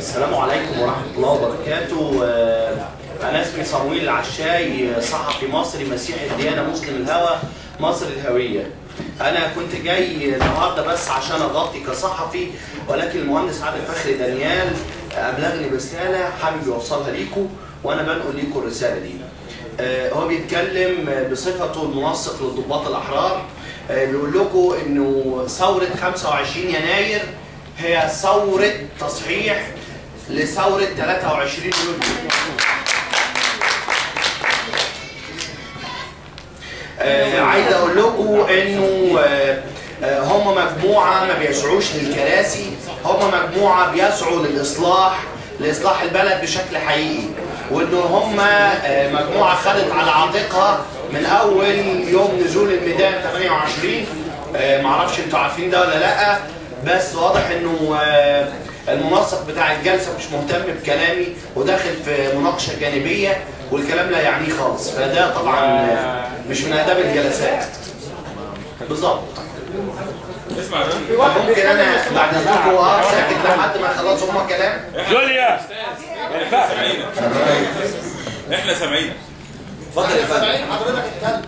السلام عليكم ورحمة الله وبركاته آه، أنا اسمي صمويل العشاي صحفي مصري مسيحي الديانة مسلم الهوى مصر الهوية أنا كنت جاي النهاردة بس عشان أغطي كصحفي ولكن المهندس عادل فخري دانيال أبلغني برسالة حابب يوصلها ليكم وأنا بنقل ليكم الرسالة دي آه، هو بيتكلم بصفته المنسق للضباط الأحرار آه، بيقول لكم إنه ثورة 25 يناير هي ثورة تصحيح لثورة 23 يوليو آه، عايز اقول لكم انه آه، آه، هم مجموعه ما بيسعوش للكراسي هم مجموعه بيسعوا للاصلاح لاصلاح البلد بشكل حقيقي وان هم آه، مجموعه خدت على عاتقها من اول يوم نزول الميدان 28 آه، معرفش انتوا عارفين ده ولا لا بس واضح انه آه، المنسق بتاع الجلسه مش مهتم بكلامي وداخل في مناقشه جانبيه والكلام لا يعنيه خالص فده طبعا آه، مش من اداب الجلسات بالظبط اسمع ده ممكن انا بعد اذنكم اقف ساكت لحد ما يخلصوا هما كلام جوليا سامعينك احنا سامعينك اتفضل يا فندم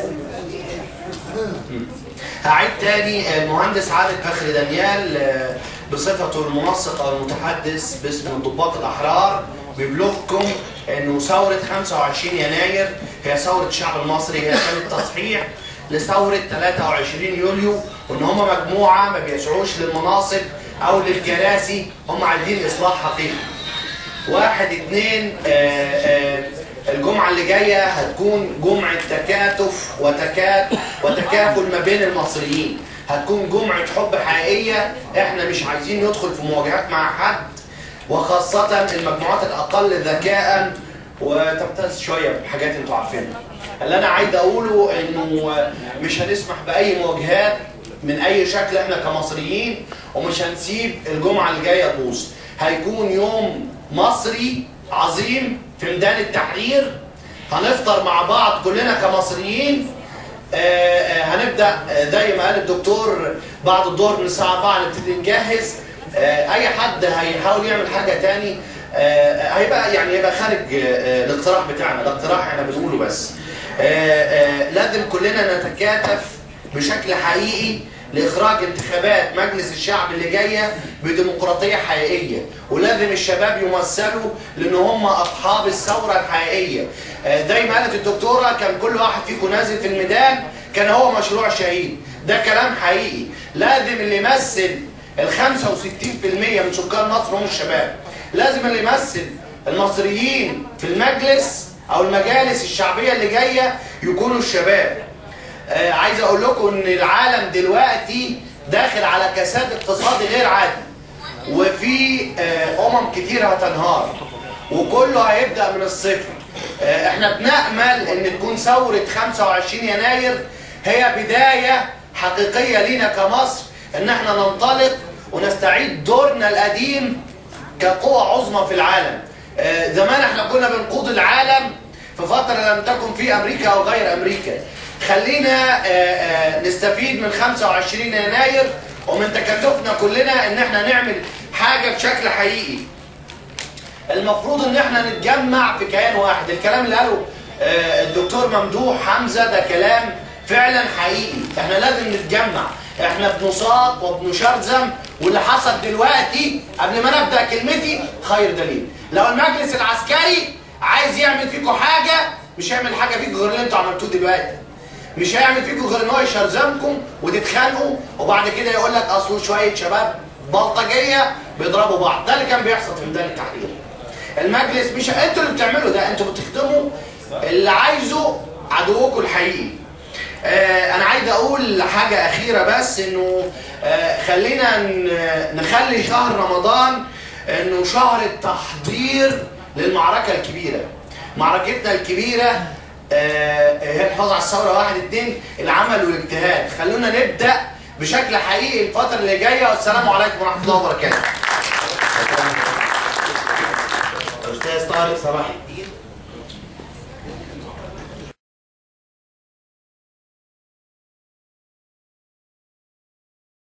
هعيد تاني المهندس عادل فخري دانيال آه، بصفته المنسق او المتحدث باسم الضباط الاحرار بيبلغكم انه ثوره 25 يناير هي ثوره الشعب المصري هي كانت تصحيح لثوره 23 يوليو وان هم مجموعه ما بيسعوش للمناصب او للكراسي هم عايزين اصلاح حقيقي. واحد اتنين آه، آه، الجمعة اللي جاية هتكون جمعة تكاتف وتكات وتكافل ما بين المصريين هتكون جمعة حب حقيقية احنا مش عايزين ندخل في مواجهات مع حد وخاصة المجموعات الأقل ذكاء وتمتاز شوية بحاجات انتوا عارفينها اللي أنا عايز أقوله إنه مش هنسمح بأي مواجهات من أي شكل احنا كمصريين ومش هنسيب الجمعة اللي جاية تبوظ هيكون يوم مصري عظيم في ميدان التحرير هنفطر مع بعض كلنا كمصريين آه، آه، هنبدا آه، زي ما قال الدكتور بعد الظهر من الساعه 4 نبتدي نجهز آه، اي حد هيحاول يعمل حاجه تاني آه، هيبقى يعني هيبقى خارج آه، آه، الاقتراح بتاعنا الاقتراح احنا بنقوله بس آه، آه، لازم كلنا نتكاتف بشكل حقيقي لاخراج انتخابات مجلس الشعب اللي جايه بديمقراطيه حقيقيه ولازم الشباب يمثلوا لان هم اصحاب الثوره الحقيقيه آه، زي ما قالت الدكتوره كان كل واحد فيكم نازل في الميدان كان هو مشروع شهيد ده كلام حقيقي لازم اللي يمثل ال 65% من سكان مصر هم الشباب لازم اللي يمثل المصريين في المجلس او المجالس الشعبيه اللي جايه يكونوا الشباب آه، عايز اقول لكم ان العالم دلوقتي داخل على كساد اقتصادي غير عادي وفي آه، امم كتير هتنهار وكله هيبدا من الصفر آه، احنا بنامل ان تكون ثوره 25 يناير هي بدايه حقيقيه لينا كمصر ان احنا ننطلق ونستعيد دورنا القديم كقوة عظمى في العالم آه، زمان احنا كنا بنقود العالم في فترة لم تكن في امريكا او غير امريكا خلينا آه، آه، نستفيد من 25 يناير ومن تكاتفنا كلنا ان احنا نعمل حاجة بشكل حقيقي المفروض ان احنا نتجمع في كيان واحد الكلام اللي قاله آه، الدكتور ممدوح حمزة ده كلام فعلا حقيقي احنا لازم نتجمع احنا بنصاب وبنشرذم واللي حصل دلوقتي قبل ما نبدا كلمتي خير دليل لو المجلس العسكري عايز يعمل فيكم حاجه مش هيعمل حاجه فيكم غير اللي انتوا عملتوه دلوقتي مش هيعمل فيكم غير ان هو يشرذمكم وتتخانقوا وبعد كده يقول لك اصل شويه شباب بلطجيه بيضربوا بعض ده اللي كان بيحصل في ميدان التحرير المجلس مش انتوا اللي بتعملوا ده انتوا بتخدموا اللي عايزه عدوكم الحقيقي آه انا عايز اقول حاجه اخيره بس انه آه خلينا ن- نخلي شهر رمضان انه شهر التحضير للمعركه الكبيره معركتنا الكبيره آه، هي الحفاظ على الثوره واحد اتنين العمل والاجتهاد خلونا نبدا بشكل حقيقي الفتره اللي جايه والسلام عليكم ورحمه الله وبركاته استاذ طارق صلاح الدين